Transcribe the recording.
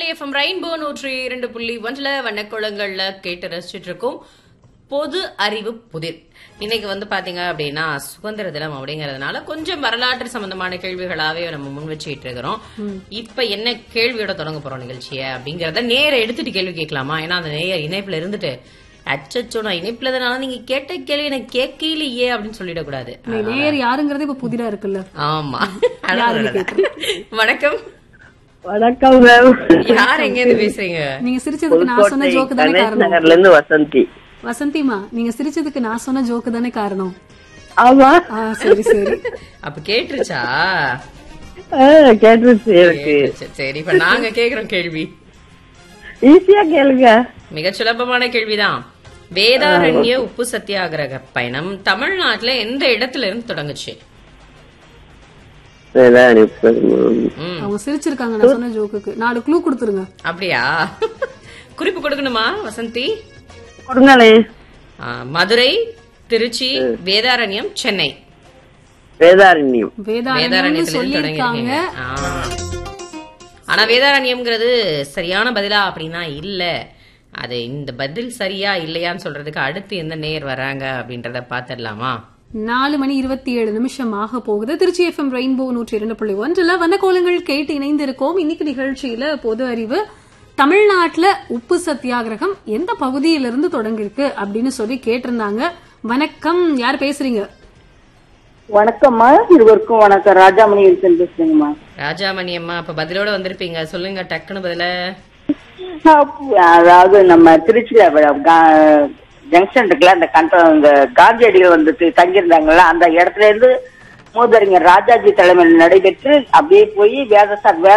FM rainbow நூற்றி இரண்டு புள்ளி ஒன்றுல வண்ணக்குளங்கள்ல கேட்டு ரசிச்சுட்டு இருக்கோம் பொது அறிவு புதிர் இன்னைக்கு வந்து பாத்தீங்க அப்படின்னா சுதந்திர தினம் அப்படிங்கறதுனால கொஞ்சம் வரலாற்று சம்பந்தமான கேள்விகளாவே நம்ம முன் வச்சுட்டு இருக்கிறோம் இப்ப என்ன கேள்வியோட தொடங்க போறோம் நிகழ்ச்சிய அப்படிங்கறத நேர எடுத்துட்டு கேள்வி கேட்கலாமா ஏன்னா அந்த நேர இணைப்புல இருந்துட்டு அச்சச்சோ நான் இணைப்புல இருந்தனால நீங்க கேட்ட கேள்வி எனக்கு கேட்கலையே அப்படின்னு சொல்லிடக்கூடாது இல்லை, நேயர் யாருங்கிறதே இப்ப புதிரா இருக்குல்ல ஆமா யாருன்னு கேட்கிறேன். வணக்கம் வணக்கம் மேம் யார் எங்க இருந்து பேசுறீங்க நீங்க சிரிச்சதுக்கு நான் சொன்ன ஜோக்கு தானே கணேஷ் காரணம் நகர்ல இருந்து வசந்தி வசந்திமா நீங்க சிரிச்சதுக்கு நான் சொன்ன ஜோக்கு தானே காரணம் ஆமா ஆ சரி சரி அப்ப கேட்டுருச்சா ஆ, கேட்டுருச்சு எனக்கு கேட்டுருச்சு. சரி இப்ப நாங்க கேக்குறோம் கேள்வி ஈஸியா கேளுங்க மிக சுலபமான கேள்விதான் வேதாரண்ய உப்பு சத்தியாகிரக பயணம் தமிழ்நாட்டுல எந்த இடத்துல இருந்து தொடங்குச்சு வேதாணி பெருமாள். ம், அவங்க சிரிச்சிருக்காங்க நான் சொன்ன ஜோக்குக்கு நாலு க்ளூ கொடுத்துருங்க அப்படியா குறிப்பு கொடுக்கணுமா வசந்தி கொடுங்களே ஆ, மதுரை திருச்சி வேதாரண்யம் சென்னை வேதாரண்யம் வேதாரண்யம்னு வேதாரண்யத்துல இருந்து சொல்லியிருக்காங்க தொடங்கிருக்கீங்க ஆ. ஆனா வேதாரண்யம்ங்கிறது சரியான பதிலா அப்படின்னா இல்ல அது இந்த பதில் சரியா இல்லையான்னு சொல்றதுக்கு அடுத்து எந்த நேர் வராங்க அப்படின்றத பாத்துடலாமா நாலு மணி இருபத்தி ஏழு நிமிஷம் ஆக போகுது திருச்சி எஃப்எம் ரெயின்போ நூற்றி இரண்டு புள்ளி ஒன்றுல வந்த கோலங்கள் கேட்டு இணைந்திருக்கோம் இன்னைக்கு நிகழ்ச்சியில பொது அறிவு தமிழ்நாட்டுல உப்பு சத்தியாகிரகம் எந்த பகுதியிலிருந்து தொடங்கிருக்கு அப்படின்னு சொல்லி கேட்டிருந்தாங்க வணக்கம் யார் பேசுறீங்க வணக்கம்மா இருவருக்கும் வணக்கம் ராஜாமணி இருக்கேன் பேசுறேங்கம்மா ராஜாமணி அம்மா அப்ப பதிலோட வந்திருப்பீங்க சொல்லுங்க டக்குன்னு பதில அதாவது நம்ம திருச்சியில கா- ஜங்ஷன் இருக்குல்ல அந்த கண்ட இந்த காந்தியடிகள் வந்துட்டு தங்கியிருந்தாங்கல்ல அந்த இடத்துல இருந்து மூதறிஞர் ராஜாஜி தலைமையில் நடைபெற்று அப்படியே போய் வேதசார்